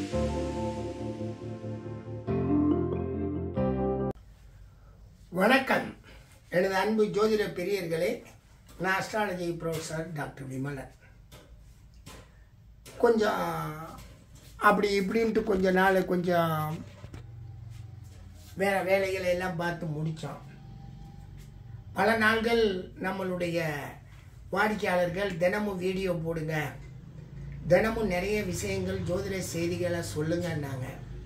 வணக்கம் எனது அன்பு ஜோதிட பெரியர்களே நான் அஸ்ட்ராலஜி ப்ரொஃபஸர் டாக்டர் விமலன் கொஞ்சம் அப்படி இப்படின்ட்டு கொஞ்ச நாள் கொஞ்சம் வேற வேலைகளை எல்லாம் பார்த்து முடித்தோம் பல நாள்கள் நம்மளுடைய வாடிக்கையாளர்கள் தினமும் வீடியோ போடுங்க தினமும் நிறைய விஷயங்கள் ஜோதிட செய்திகளை சொல்லுங்கன்னாங்க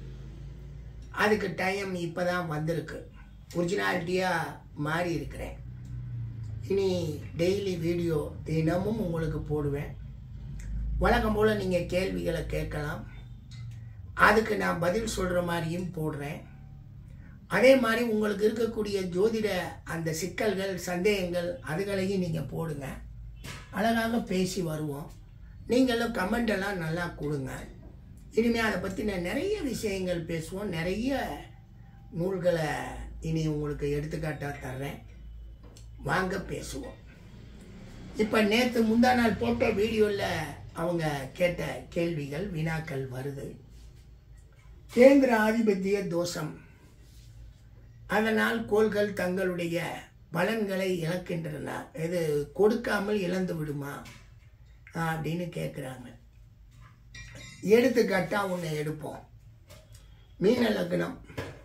அதுக்கு டைம் இப்போ தான் வந்திருக்கு ஒரிஜினாலிட்டியாக மாறி இருக்கிறேன் இனி டெய்லி வீடியோ தினமும் உங்களுக்கு போடுவேன் வழக்கம் போல் நீங்கள் கேள்விகளை கேட்கலாம் அதுக்கு நான் பதில் சொல்கிற மாதிரியும் போடுறேன் அதே மாதிரி உங்களுக்கு இருக்கக்கூடிய ஜோதிட அந்த சிக்கல்கள் சந்தேகங்கள் அதுகளையும் நீங்கள் போடுங்க அழகாக பேசி வருவோம் நீங்களும் கமெண்ட் எல்லாம் நல்லா கொடுங்க இனிமேல் அதை பற்றின நிறைய விஷயங்கள் பேசுவோம் நிறைய நூல்களை இனி உங்களுக்கு எடுத்துக்காட்டாக தர்றேன் வாங்க பேசுவோம் இப்போ நேற்று முந்தா நாள் போட்ட வீடியோவில் அவங்க கேட்ட கேள்விகள் வினாக்கள் வருது கேந்திர ஆதிபத்திய தோஷம் அதனால் கோள்கள் தங்களுடைய பலன்களை இழக்கின்றன இது கொடுக்காமல் இழந்து விடுமா அப்படின்னு கேட்குறாங்க எடுத்துக்காட்டாக ஒன்று எடுப்போம் மீன லக்னம்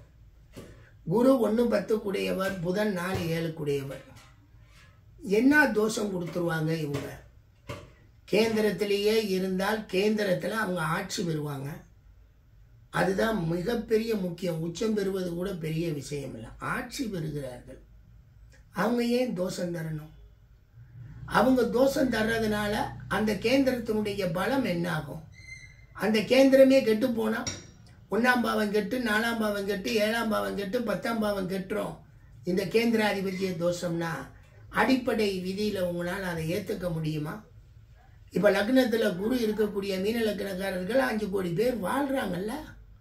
குரு ஒன்று பத்து கூடியவர் புதன் நாலு ஏழு கூடியவர் என்ன தோஷம் கொடுத்துருவாங்க இவங்க கேந்திரத்திலேயே இருந்தால் கேந்திரத்தில் அவங்க ஆட்சி பெறுவாங்க அதுதான் மிகப்பெரிய முக்கியம் உச்சம் பெறுவது கூட பெரிய விஷயம் இல்லை ஆட்சி பெறுகிறார்கள் அவங்க ஏன் தோஷம் தரணும் அவங்க தோஷம் தர்றதுனால அந்த கேந்திரத்தினுடைய பலம் என்ன ஆகும் அந்த கேந்திரமே கெட்டு போனால் ஒன்றாம் பாவம் கெட்டு நாலாம் பாவம் கெட்டு ஏழாம் பாவம் கெட்டு பத்தாம் பாவம் கெட்டுரும் இந்த கேந்திராதிபத்திய தோஷம்னா அடிப்படை விதியில் உங்களால் அதை ஏற்றுக்க முடியுமா இப்போ லக்னத்தில் குரு இருக்கக்கூடிய மீன லக்னக்காரர்கள் அஞ்சு கோடி பேர் வாழ்கிறாங்கல்ல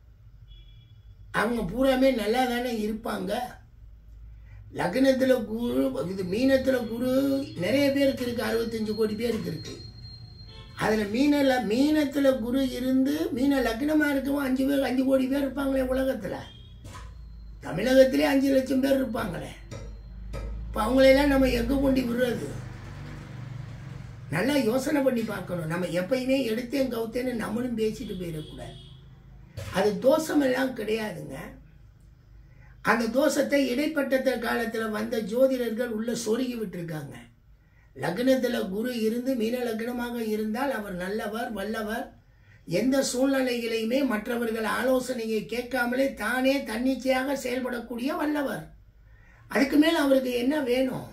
அவங்க பூராமே நல்லா தானே இருப்பாங்க லக்னத்தில் குரு இது மீனத்தில் குரு நிறைய பேருக்கு இருக்குது அறுபத்தஞ்சு கோடி பேருக்கு இருக்குது அதில் மீனில் மீனத்தில் குரு இருந்து மீன லக்னமாக இருக்கவும் அஞ்சு பேர் அஞ்சு கோடி பேர் இருப்பாங்களே உலகத்தில் தமிழகத்திலே அஞ்சு லட்சம் பேர் இருப்பாங்களே இப்போ அவங்களையெல்லாம் நம்ம எங்கே கொண்டு விடுறது நல்லா யோசனை பண்ணி பார்க்கணும் நம்ம எப்பயுமே எடுத்தேன் கவுத்தேன்னு நம்மளும் பேசிட்டு போயிடக்கூடாது அது தோஷமெல்லாம் கிடையாதுங்க அந்த தோஷத்தை இடைப்பட்ட காலத்தில் வந்த ஜோதிடர்கள் உள்ள சொருகி விட்டுருக்காங்க லக்னத்தில் குரு இருந்து மீன லக்னமாக இருந்தால் அவர் நல்லவர் வல்லவர் எந்த சூழ்நிலைகளையுமே மற்றவர்கள் ஆலோசனையை கேட்காமலே தானே தன்னிச்சையாக செயல்படக்கூடிய வல்லவர் அதுக்கு மேல் அவருக்கு என்ன வேணும்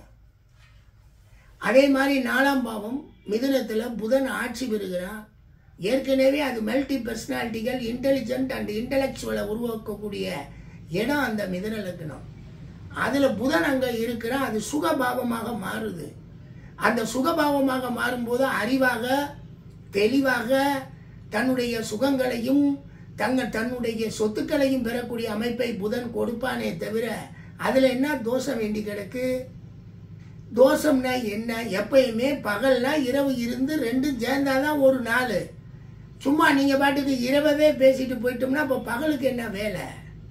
அதே மாதிரி நாலாம் பாவம் மிதுனத்தில் புதன் ஆட்சி பெறுகிறார் ஏற்கனவே அது மல்டி பர்சனாலிட்டிகள் இன்டெலிஜென்ட் அண்ட் இன்டலெக்சுவலை உருவாக்கக்கூடிய இடம் அந்த மிதுன லக்னம் அதில் புதன் அங்கே இருக்கிற அது சுகபாவமாக மாறுது அந்த சுகபாவமாக மாறும்போது அறிவாக தெளிவாக தன்னுடைய சுகங்களையும் தங்க தன்னுடைய சொத்துக்களையும் பெறக்கூடிய அமைப்பை புதன் கொடுப்பானே தவிர அதில் என்ன தோஷம் வேண்டி கிடக்கு தோஷம்னா என்ன எப்பயுமே பகல்னா இரவு இருந்து ரெண்டும் சேர்ந்தாதான் ஒரு நாள் சும்மா நீங்கள் பாட்டுக்கு இரவவே பேசிட்டு போயிட்டோம்னா இப்போ பகலுக்கு என்ன வேலை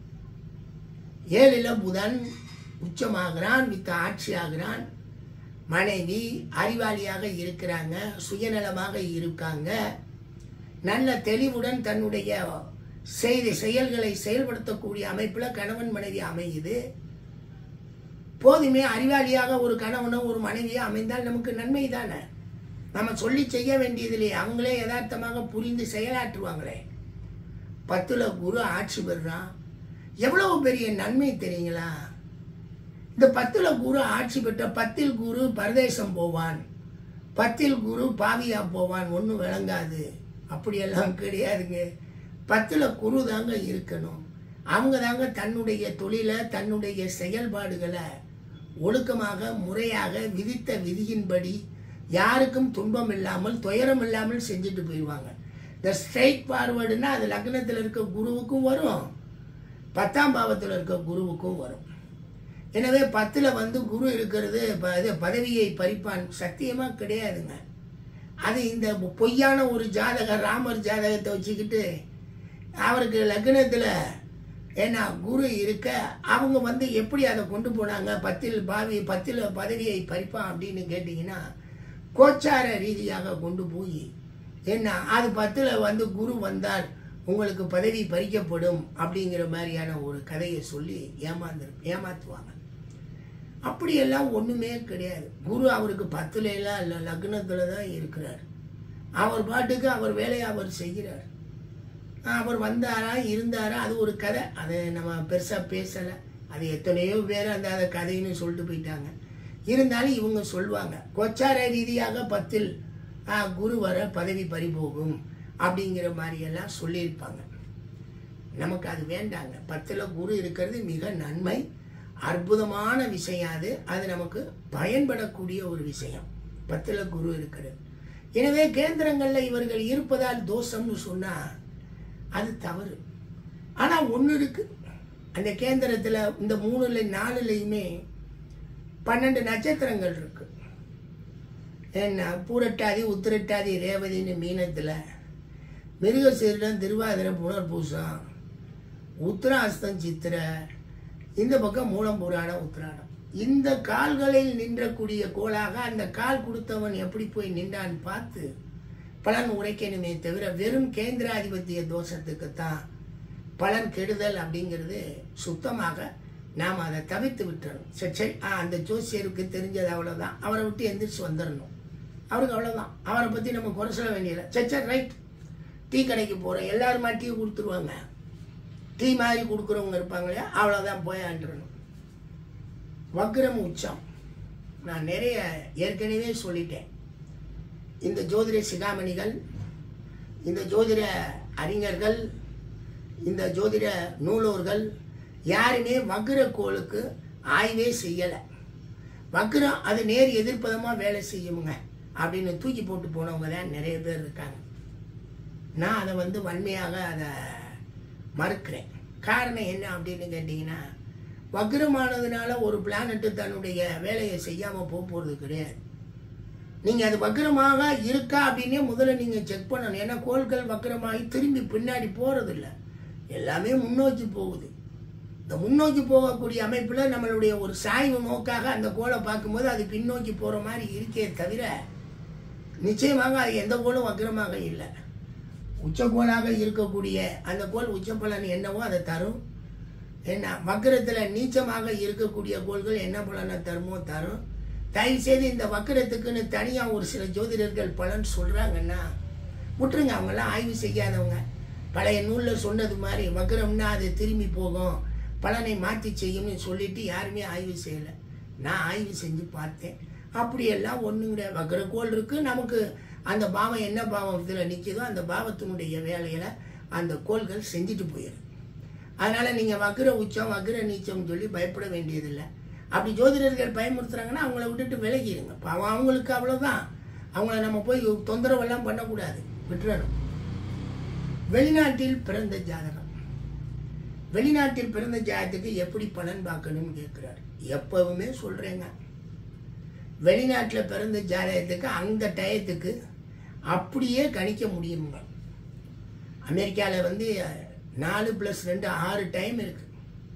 ஏழில் புதன் உச்சமாகிறான் வித்த ஆட்சி ஆகிறான் மனைவி அறிவாளியாக இருக்கிறாங்க சுயநலமாக இருக்காங்க நல்ல தெளிவுடன் தன்னுடைய செய்தி செயல்களை செயல்படுத்தக்கூடிய அமைப்பில் கணவன் மனைவி அமையுது போதுமே அறிவாளியாக ஒரு கணவனோ ஒரு மனைவியோ அமைந்தால் நமக்கு நன்மை தானே நம்ம சொல்லி செய்ய வேண்டியதில்லையே அவங்களே யதார்த்தமாக புரிந்து செயலாற்றுவாங்களே பத்தில் குரு ஆட்சி பெறுறான் எவ்வளவு பெரிய நன்மை தெரியுங்களா இந்த பத்தில் குரு ஆட்சி பெற்ற பத்தில் குரு பரதேசம் போவான் பத்தில் குரு பாவியா போவான் ஒன்றும் விளங்காது அப்படியெல்லாம் கிடையாதுங்க பத்தில் குரு தாங்க இருக்கணும் அவங்க தாங்க தன்னுடைய தொழிலை தன்னுடைய செயல்பாடுகளை ஒழுக்கமாக முறையாக விதித்த விதியின்படி யாருக்கும் துன்பம் இல்லாமல் துயரம் இல்லாமல் செஞ்சுட்டு போயிடுவாங்க இந்த ஸ்ட்ரைட் ஃபார்வர்டுன்னா அது லக்னத்தில் இருக்க குருவுக்கும் வரும் பத்தாம் பாவத்தில் இருக்க குருவுக்கும் வரும் எனவே பத்தில் வந்து குரு இருக்கிறது ப- இது பதவியை பறிப்பான் சத்தியமாக கிடையாதுங்க அது இந்த பொய்யான ஒரு ஜாதகர் ராமர் ஜாதகத்தை வச்சுக்கிட்டு அவருக்கு லக்னத்தில் ஏன்னா குரு இருக்க அவங்க வந்து எப்படி அதை கொண்டு போனாங்க பத்தில் பாவி பத்தில் பதவியை பறிப்பான் அப்படின்னு கேட்டிங்கன்னா கோச்சார ரீதியாக கொண்டு போய் என்ன அது பத்தில் வந்து குரு வந்தால் உங்களுக்கு பதவி பறிக்கப்படும் அப்படிங்கிற மாதிரியான ஒரு கதையை சொல்லி ஏமாந்து ஏமாத்துவாங்க அப்படியெல்லாம் ஒன்றுமே கிடையாது குரு அவருக்கு பத்துல எல்லாம் இல்லை லக்னத்தில் தான் இருக்கிறார் அவர் பாட்டுக்கு அவர் வேலையை அவர் செய்கிறார் அவர் வந்தாரா இருந்தாரா அது ஒரு கதை அதை நம்ம பெருசாக பேசலை அது எத்தனையோ பேர் அந்த அதை கதைன்னு சொல்லிட்டு போயிட்டாங்க இருந்தாலும் இவங்க சொல்லுவாங்க கோச்சார ரீதியாக பத்தில் ஆ, குரு வர பதவி பறிபோகும் அப்படிங்கிற மாதிரியெல்லாம் சொல்லியிருப்பாங்க நமக்கு அது வேண்டாங்க பத்தில் குரு இருக்கிறது மிக நன்மை அற்புதமான விஷயம் அது அது நமக்கு பயன்படக்கூடிய ஒரு விஷயம் பத்தில் குரு இருக்கிறது எனவே கேந்திரங்களில் இவர்கள் இருப்பதால் தோஷம்னு சொன்னால் அது தவறு ஆனால் ஒன்று இருக்கு அந்த கேந்திரத்தில் இந்த மூணுல நாலுலையுமே பன்னெண்டு நட்சத்திரங்கள் இருக்கு என்ன பூரட்டாதி உத்திரட்டாதி ரேவதின்னு மீனத்தில் மிருகசீரிடம் திருவாதிரை புனர்பூசம் உத்திராஸ்தம் சித்திர இந்த பக்கம் மூலம் புராணம் உத்திராடம் இந்த கால்களில் நின்றக்கூடிய கோளாக அந்த கால் கொடுத்தவன் எப்படி போய் நின்றான்னு பார்த்து பலன் உரைக்கணுமே தவிர வெறும் கேந்திராதிபத்திய தோஷத்துக்குத்தான் பலன் கெடுதல் அப்படிங்கிறது சுத்தமாக நாம் அதை தவிர்த்து விட்டுறணும் சரி சரி ஆ அந்த ஜோசியருக்கு தெரிஞ்சது அவ்வளோதான் அவரை விட்டு எந்திரிச்சு வந்துடணும் அவருக்கு அவ்வளோதான் அவரை பற்றி நம்ம குறை சொல்ல வேண்டியதில்லை சரி சரி ரைட் டீ கடைக்கு போகிறோம் எல்லாருமா டீ கொடுத்துருவாங்க டீ மாதிரி கொடுக்குறவங்க இருப்பாங்க இல்லையா அவ்வளோதான் போய் ஆண்டுறணும் வக்ரம் உச்சம் நான் நிறைய ஏற்கனவே சொல்லிட்டேன் இந்த ஜோதிட சிகாமணிகள் இந்த ஜோதிட அறிஞர்கள் இந்த ஜோதிட நூலோர்கள் யாருமே வக்ர கோளுக்கு ஆய்வே செய்யலை வக்ரம் அது நேர் எதிர்ப்பதமாக வேலை செய்யுமுங்க அப்படின்னு தூக்கி போட்டு போனவங்க தான் நிறைய பேர் இருக்காங்க நான் அதை வந்து வன்மையாக அதை மறுக்கிறேன் காரணம் என்ன அப்படின்னு கேட்டிங்கன்னா வக்ரமானதுனால ஒரு பிளானட்டு தன்னுடைய வேலையை செய்யாமல் போக போகிறது கிடையாது நீங்கள் அது வக்ரமாக இருக்கா அப்படின்னே முதல்ல நீங்கள் செக் பண்ணணும் ஏன்னா கோள்கள் வக்ரமாகி திரும்பி பின்னாடி போகிறதில்ல எல்லாமே முன்னோக்கி போகுது இந்த முன்னோக்கி போகக்கூடிய அமைப்பில் நம்மளுடைய ஒரு சாய்வு நோக்காக அந்த கோளை பார்க்கும்போது அது பின்னோக்கி போகிற மாதிரி இருக்கே தவிர நிச்சயமாக அது எந்த கோளும் வக்ரமாக இல்லை உச்சக்கோளாக இருக்கக்கூடிய அந்த கோள் உச்ச பலன் என்னவோ அதை தரும் என்ன வக்கரத்தில் நீச்சமாக இருக்கக்கூடிய கோள்கள் என்ன பலனை தருமோ தரும் தயவு செய்து இந்த வக்கரத்துக்குன்னு தனியாக ஒரு சில ஜோதிடர்கள் பலன் சொல்கிறாங்கன்னா விட்டுருங்க அவங்கெல்லாம் ஆய்வு செய்யாதவங்க பழைய நூலில் சொன்னது மாதிரி வக்கரம்னா அது திரும்பி போகும் பலனை மாற்றி செய்யும்னு சொல்லிட்டு யாருமே ஆய்வு செய்யலை நான் ஆய்வு செஞ்சு பார்த்தேன் அப்படியெல்லாம் ஒன்றும் கிடையாது வக்கரக்கோள் இருக்குது நமக்கு அந்த பாவம் என்ன பாவத்தில் நிற்கிதோ அந்த பாவத்தினுடைய வேலையில் அந்த கோள்கள் செஞ்சுட்டு போயிடும் அதனால் நீங்கள் வக்ர உச்சம் வக்ர நீச்சம் சொல்லி பயப்பட வேண்டியதில்லை அப்படி ஜோதிடர்கள் பயமுறுத்துறாங்கன்னா அவங்கள விட்டுட்டு விலகிடுங்க பாவம் அவங்களுக்கு அவ்வளோதான் அவங்கள நம்ம போய் தொந்தரவெல்லாம் பண்ணக்கூடாது விட்டுறணும் வெளிநாட்டில் பிறந்த ஜாதகம் வெளிநாட்டில் பிறந்த ஜாதகத்துக்கு எப்படி பலன் பார்க்கணும்னு கேட்குறாரு எப்பவுமே சொல்கிறேங்க வெளிநாட்டில் பிறந்த ஜாதகத்துக்கு அந்த டயத்துக்கு அப்படியே கணிக்க முடியுங்க அமெரிக்காவில் வந்து நாலு ப்ளஸ் ரெண்டு ஆறு டைம் இருக்குது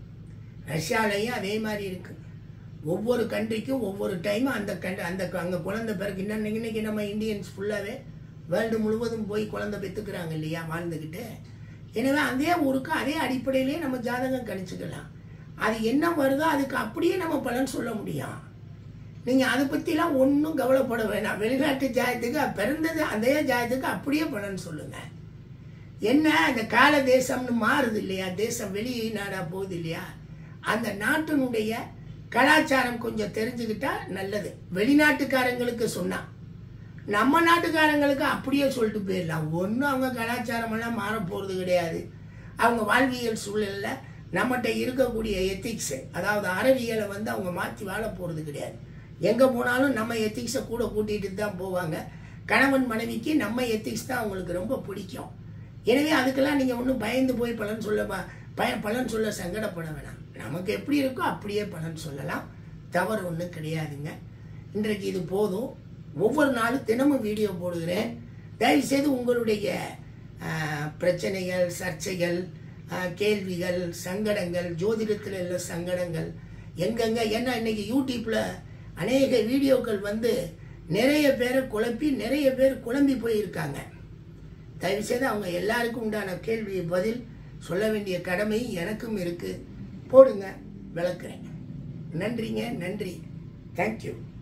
ரஷ்யாலையும் அதே மாதிரி இருக்குது ஒவ்வொரு கண்ட்ரிக்கும் ஒவ்வொரு டைமும் அந்த கண்ட்ரி அந்த அங்கே குழந்தை பிறகு இன்னைக்கு இன்னைக்கு நம்ம இந்தியன்ஸ் ஃபுல்லாகவே வேர்ல்டு முழுவதும் போய் குழந்தை பெற்றுக்கிறாங்க இல்லையா வாழ்ந்துக்கிட்டு எனவே அதே ஊருக்கு அதே அடிப்படையிலேயே நம்ம ஜாதகம் கணிச்சுக்கலாம் அது என்ன வருதோ அதுக்கு அப்படியே நம்ம பலன் சொல்ல முடியும் நீங்கள் அதை பற்றிலாம் ஒன்றும் கவலைப்பட வேணாம் வெளிநாட்டு ஜாயத்துக்கு பிறந்தது அதே ஜாயத்துக்கு அப்படியே பலன் சொல்லுங்கள் என்ன அந்த கால தேசம்னு மாறுது இல்லையா தேசம் வெளிநாடா போகுது இல்லையா அந்த நாட்டினுடைய கலாச்சாரம் கொஞ்சம் தெரிஞ்சுக்கிட்டா நல்லது வெளிநாட்டுக்காரங்களுக்கு சொன்னா நம்ம நாட்டுக்காரங்களுக்கு அப்படியே சொல்லிட்டு போயிடலாம் ஒன்றும் அவங்க கலாச்சாரமெல்லாம் மாற போகிறது கிடையாது அவங்க வாழ்வியல் சூழலில் நம்மகிட்ட இருக்கக்கூடிய எத்திக்ஸு அதாவது அறவியலை வந்து அவங்க மாற்றி வாழ போகிறது கிடையாது எங்கே போனாலும் நம்ம எத்திக்ஸை கூட கூட்டிகிட்டு தான் போவாங்க கணவன் மனைவிக்கு நம்ம எத்திக்ஸ் தான் அவங்களுக்கு ரொம்ப பிடிக்கும் எனவே அதுக்கெல்லாம் நீங்கள் ஒன்றும் பயந்து போய் பலன் சொல்ல ப- பய பலன் சொல்ல சங்கடப்பட வேணாம் நமக்கு எப்படி இருக்கோ அப்படியே பலன் சொல்லலாம் தவறு ஒன்றும் கிடையாதுங்க இன்றைக்கு இது போதும் ஒவ்வொரு நாளும் தினமும் வீடியோ போடுகிறேன் தயவுசெய்து உங்களுடைய ஆஹ், பிரச்சனைகள் சர்ச்சைகள் ஆஹ், கேள்விகள் சங்கடங்கள் ஜோதிடத்தில் உள்ள சங்கடங்கள் எங்கெங்க ஏன்னா இன்னைக்கு யூடியூப்பில் அநேக வீடியோக்கள் வந்து நிறைய பேரை குழப்பி நிறைய பேர் குழம்பி போயிருக்காங்க தயவுசெய்து அவங்க எல்லாருக்கும் உண்டான கேள்வி பதில் சொல்ல வேண்டிய கடமை எனக்கும் இருக்கு போடுங்க விளக்குறேன் நன்றிங்க நன்றி தேங்க்யூ